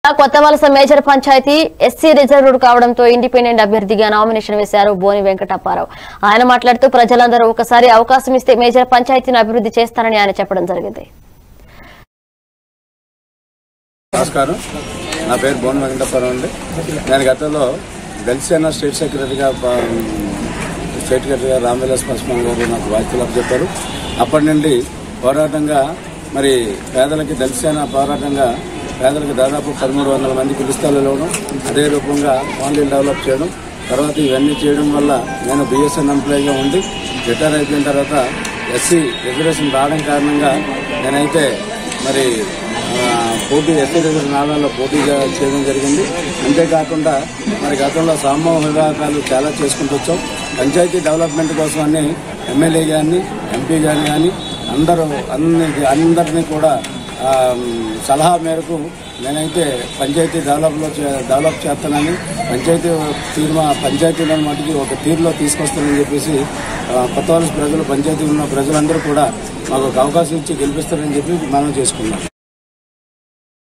కొత్త వలస major panchayat SC reserved కావడంతో ఇండిపెండెంట్ అభ్యర్థిగా నామినేషన్ వేశారు బోని వెంకటప్పారావు ఆయన మాట్లాడుతూ ప్రజలందరూ ఒకసారి అవకాశం ఇస్తే మేజర్ పంచాయతీని అభివృద్ధి చేస్తానని ఆయన చెప్పడం జరిగింది నమస్కారం నా పేరు బోన్ వెంకటపురం అండి నేను గతంలో దళిసేన స్టేట్ సెక్రటరీగా ప- స్టేట్ సెక్రటరీగా రామ్విలాస్ పాస్వాన్ గారు నాకు బాధ్యతలు చెప్పారు అప్పటి నుండి పోరాటంగా మరి పేదలకి దళిసేన పోరాటంగా పేదలకు దాదాపు పదమూడు వందల మంది పిలుస్తాలు ఇవ్వడం అదే రూపంగా ఆన్లైన్ డెవలప్ చేయడం తర్వాత ఇవన్నీ చేయడం వల్ల నేను బిఎస్ఎన్ ఎంప్లాయీగా ఉండి రిటైర్ అయిపోయిన తర్వాత ఎస్సీ రిజర్వేషన్ రావడం కారణంగా నేనైతే మరి ఆ, పోటీ ఎస్సీ రిజర్వ్ నాడాల్లో పోటీ చే- చేయడం జరిగింది అంతేకాకుండా మరి గతంలో సామూహ వివాహాలు చాలా చేసుకుంటూ వచ్చాం పంచాయతీ డెవలప్మెంట్ కోసం అని ఎమ్మెల్యే గారిని ఎంపీ గారిని కానీ అందరూ అన్ని అందరినీ కూడా ఆ, సలహా మేరకు నేనైతే పంచాయతీ డెవలప్లో చే- డెవలప్ చేస్తానని పంచాయతీ తీర్మా పంచాయతీలో మటుకి ఒక తీరులో తీసుకొస్తానని చెప్పేసి ఆ, కొత్త వలస ప్రజలు పంచాయతీ ఉన్న ప్రజలందరూ కూడా మాకు ఒక అవకాశం ఇచ్చి గెలిపిస్తారని చెప్పి మనం చేసుకున్నాం